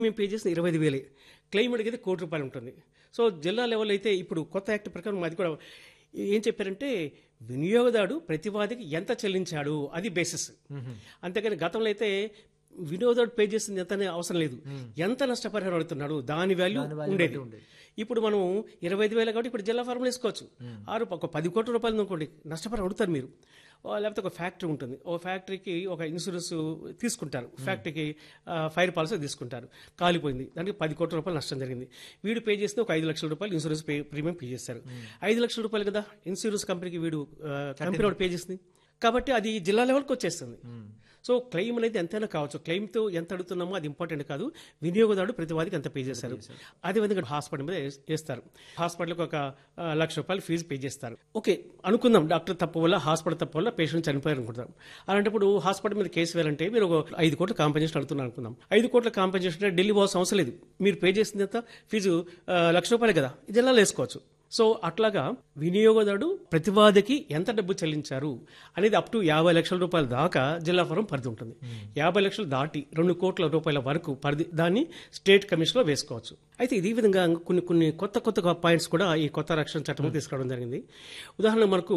మేము పే చేసిన ఇరవై ఐదు వేలే క్లెయిమ్ అడిగితే కోటి రూపాయలు ఉంటుంది సో జిల్లా లెవెల్ అయితే ఇప్పుడు కొత్త యాక్ట్ ప్రకారం అది కూడా ఏం చెప్పారంటే వినియోగదారుడు ప్రతివాదికి ఎంత చెల్లించాడు అది బేసిస్ అంతేకాని గతంలో అయితే వినియోగదారుడు పే చేసింది ఎంత అనే అవసరం లేదు ఎంత నష్టపరిహారం అడుగుతున్నాడు దాని వాల్యూ ఉండేది ఇప్పుడు మనం ఇరవై ఐదు వేలు కాబట్టి ఇప్పుడు జిల్లా ఫార్ములు వేసుకోవచ్చు ఆరు ఒక పది కోట్ల రూపాయలు అనుకోండి నష్టపరిహారం అడుగుతారు మీరు ఓ లేకపోతే ఒక ఫ్యాక్టరీ ఉంటుంది ఓ ఫ్యాక్టరీకి ఒక ఇన్సూరెన్స్ తీసుకుంటారు ఫ్యాక్టరీకి ఆ, ఫైర్ పాలసీ తీసుకుంటారు కాలిపోయింది దానికి పది కోట్ల రూపాయలు నష్టం జరిగింది వీడు పే చేస్తే ఒక ఐదు లక్షల రూపాయలు ఇన్సూరెన్స్ పే ప్రీమియం పే చేస్తారు ఐదు లక్షల రూపాయలు కదా ఇన్సూరెన్స్ కంపెనీకి వీడు ఆ, కంపెనీ వాడు పే చేస్తుంది కాబట్టి అది జిల్లా లెవెల్కి వచ్చేస్తుంది సో క్లెయిమ్ అనేది ఎంతైనా కావచ్చు క్లెయిమ్తో ఎంత అడుగుతున్నామో అది ఇంపార్టెంట్ కాదు వినియోగదారుడు ప్రతివాదికి ఎంత పే చేశారు అదేవిధంగా హాస్పిటల్ మీద వేస్- వేస్తారు హాస్పిటల్కి ఒక ఆ, లక్ష రూపాయలు ఫీజు పే చేస్తారు ఓకే అనుకుందాం డాక్టర్ తప్పు వల్ల హాస్పిటల్ తప్పు వల్ల పేషెంట్ చనిపోయారు అనుకుంటాం అలాంటప్పుడు హాస్పిటల్ మీద కేసు వేయాలంటే మీరు ఒక ఐదు కోట్ల కాంపెన్సేషన్ అడుగుతున్నారు అనుకుందాం ఐదు కోట్ల కాంపెన్సేషన్ అంటే ఢిల్లీ పోవాల్సిన అవసరం లేదు మీరు పే చేసింది ఎంత ఫీజు ఆ, లక్ష రూపాయలు కదా ఇది ఎలా వేసుకోవచ్చు సో అట్లాగా వినియోగదారుడు ప్రతివాదికి ఎంత డబ్బు చెల్లించారు అనేది అప్ టు యాభై లక్షల రూపాయల దాకా జిల్లా ఫోరం పరిధి ఉంటుంది యాభై లక్షలు దాటి రెండు కోట్ల రూపాయల వరకు పరిధి దాన్ని స్టేట్ కమిషన్లో వేసుకోవచ్చు అయితే ఇదే విధంగా కొన్ని కొన్ని కొత్త కొత్త పాయింట్స్ కూడా ఈ కొత్త రక్షణ చట్టంలో తీసుకురావడం జరిగింది ఉదాహరణ మనకు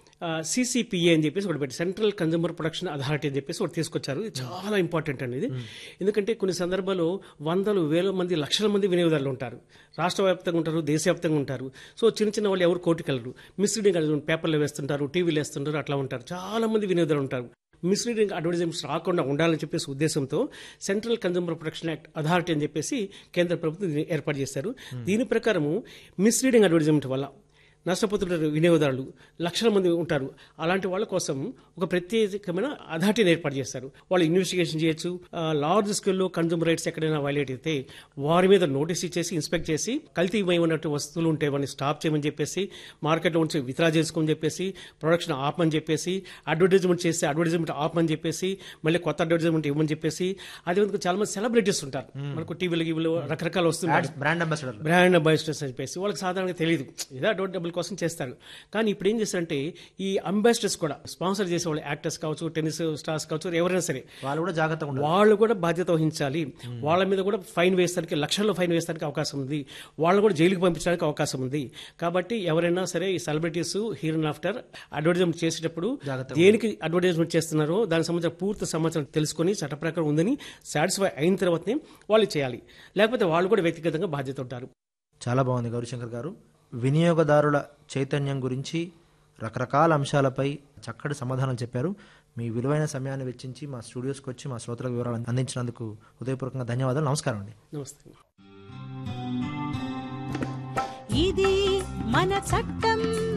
సిసిపిఏ అని చెప్పేసి ఒకటి పెట్టి సెంట్రల్ కన్జ్యూమర్ ప్రొడక్షన్ అథారిటీ అని చెప్పేసి ఒకటి తీసుకొచ్చారు ఇది చాలా ఇంపార్టెంట్ అండి ఇది ఎందుకంటే కొన్ని సందర్భాల్లో వందలు వేల మంది లక్షల మంది వినియోగదారులు ఉంటారు రాష్ట్ర వ్యాప్తంగా ఉంటారు దేశవ్యాప్తంగా ఉంటారు సో చిన్న చిన్న వాళ్ళు ఎవరు కోర్టుకెళ్ళరు మిస్లీడింగ్ అనేది పేపర్లో వేస్తుంటారు టీవీలో వేస్తుంటారు అట్లా ఉంటారు చాలా మంది వినియోగదారులు ఉంటారు మిస్లీడింగ్ అడ్వర్టైజ్మెంట్స్ రాకుండా ఉండాలని చెప్పేసి ఉద్దేశంతో central consumer protection act authority అని చెప్పేసి కేంద్ర ప్రభుత్వం దీన్ని ఏర్పాటు చేశారు దీని ప్రకారము మిస్లీడింగ్ అడ్వర్టైజ్మెంట్ వల్ల నష్టపోతున్న వినియోగదారులు లక్షల మంది ఉంటారు అలాంటి వాళ్ళ కోసం ఒక ప్రత్యేకమైన అథారిటీని ఏర్పాటు చేస్తారు వాళ్ళు ఇన్వెస్టిగేషన్ చేయొచ్చు లార్జ్ స్కేల్లో కన్జ్యూమర్ రైట్స్ ఎక్కడైనా వైలేట్ అయితే వారి మీద నోటీస్ ఇచ్చేసి ఇన్స్పెక్ట్ చేసి కల్తీమై ఉన్నట్టు వస్తువులు ఉంటే వాటిని స్టాప్ చేయమని చెప్పేసి మార్కెట్లో ఉంచి విత్డ్రా చేసుకోమని చెప్పేసి ప్రొడక్షన్ ఆపమని చెప్పేసి అడ్వర్టైజ్మెంట్ చేస్తే అడ్వర్టైజ్మెంట్ ఆపమని చెప్పేసి మళ్ళీ కొత్త అడ్వర్టైజ్మెంట్ ఇవ్వమని చెప్పేసి అదేవిధంగా చాలా మంది సెలబ్రిటీస్ ఉంటారు మనకు టీవీలో గీవీలో రకరకాల వస్తుంటారు బ్రాండ్ అంబాసిడర్ బ్రాండ్ అంబాసిడర్స్ అని చెప్పేసి వాళ్ళకి సాధారణంగా తెలియదు ఏదో అడ్వర్ట్ డబ్బుల కోసం చేస్తారు కానీ ఇప్పుడు ఏం చేస్తారంటే ఈ అంబాసిడర్స్ కూడా స్పాన్సర్ చేసే వాళ్ళు యాక్టర్స్ కావచ్చు టెన్నిస్ స్టార్స్ కావచ్చు ఎవరైనా సరే వాళ్ళు కూడా జాగ్రత్తగా ఉండాలి వాళ్ళు కూడా బాధ్యత వహించాలి వాళ్ళ మీద కూడా ఫైన్ వేస్తానికి లక్షల్లో ఫైన్ వేస్తానికి అవకాశం ఉంది వాళ్ళు కూడా జైలుకి పంపించడానికి అవకాశం ఉంది కాబట్టి ఎవరైనా సరే ఈ సెలబ్రిటీస్ హీరో ఆఫ్టర్ అడ్వర్టైజ్మెంట్ చేసేటప్పుడు జాగ్రత్తగా దేనికి అడ్వర్టైజ్మెంట్ చేస్తున్నారో దానికి సంబంధించిన పూర్తి సమాచారం తెలుసుకొని చట్ట ప్రకారం ఉందని సాటిస్ఫై అయిన తర్వాతనే వాళ్ళు చేయాలి లేకపోతే వాళ్ళు కూడా వ్యక్తిగతంగా బాధ్యత ఉంటారు చాలా బాగుంది గౌరీశంకర్ గారు వినియోగదారుల చైతన్యం గురించి రకరకాల అంశాలపై చక్కటి సమాధానం చెప్పారు మీ విలువైన సమయాన్ని వెచ్చించి మా స్టూడియోస్కి వచ్చి మా శ్రోతలకు వివరాలు అందించినందుకు హృదయపూర్వకంగా ధన్యవాదాలు నమస్కారం అండి నమస్తే ఇది మన చట్టం